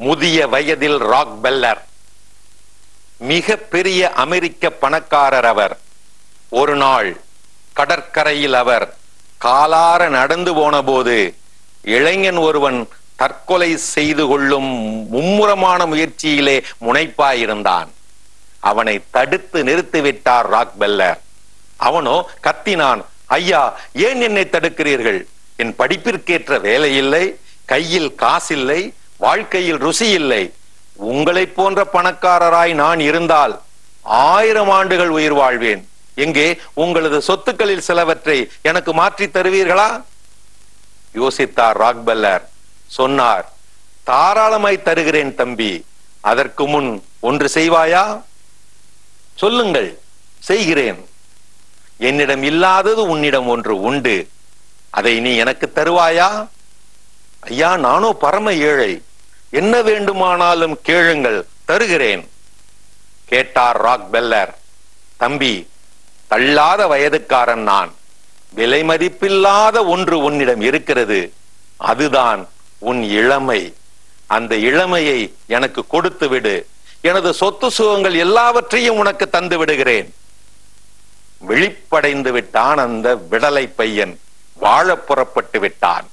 முதிய வயதில் ராக் பெல்லர் மிக பெரிய அமெரிக்க பணக்காரர் அவர் ஒரு நாள் கடற்கரையில் அவர் காலார நடந்து போன போது இளைஞன் ஒருவன் தற்கொலை செய்து கொள்ளும் மும்முரமான முயற்சியிலே முனைப்பாயிருந்தான் அவனை தடுத்து நிறுத்திவிட்டார் ராக் பெல்லர் அவனோ கத்தினான் ஐயா ஏன் என்னை தடுக்கிறீர்கள் என் படிப்பிற்கேற்ற வேலை இல்லை கையில் காசில்லை வாழ்க்கையில் ருசி இல்லை உங்களைப் போன்ற பணக்காரராய் நான் இருந்தால் ஆயிரம் ஆண்டுகள் உயிர் வாழ்வேன் எங்கே உங்களது சொத்துக்களில் சிலவற்றை எனக்கு மாற்றி தருவீர்களா யோசித்தார் ராக்பெல்லர் சொன்னார் தாராளமாய் தருகிறேன் தம்பி அதற்கு முன் ஒன்று செய்வாயா சொல்லுங்கள் செய்கிறேன் என்னிடம் இல்லாதது உன்னிடம் ஒன்று உண்டு அதை நீ எனக்கு தருவாயா ஐயா நானோ பரம ஏழை என்ன வேண்டுமானாலும் கேளுங்கள் தருகிறேன் கேட்டார் ராக் பெல்லர் தம்பி தள்ளாத வயதுக்காரன் நான் விலை மதிப்பில்லாத ஒன்று உன்னிடம் இருக்கிறது அதுதான் உன் இளமை அந்த இளமையை எனக்கு கொடுத்து விடு எனது சொத்து சுகங்கள் எல்லாவற்றையும் உனக்கு தந்து விடுகிறேன் விழிப்படைந்து விட்டான் அந்த விடலை பையன் வாழ புறப்பட்டு விட்டான்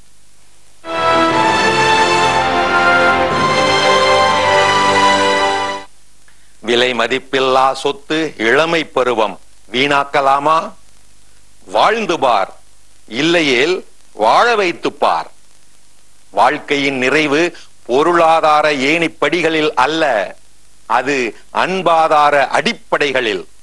விலை மதிப்பில்லா சொத்து இளமை பருவம் வீணாக்கலாமா வாழ்ந்து பார் இல்லையேல் வாழ வைத்து பார் வாழ்க்கையின் நிறைவு பொருளாதார ஏணிப்படிகளில் அல்ல அது அன்பாதார அடிப்படைகளில்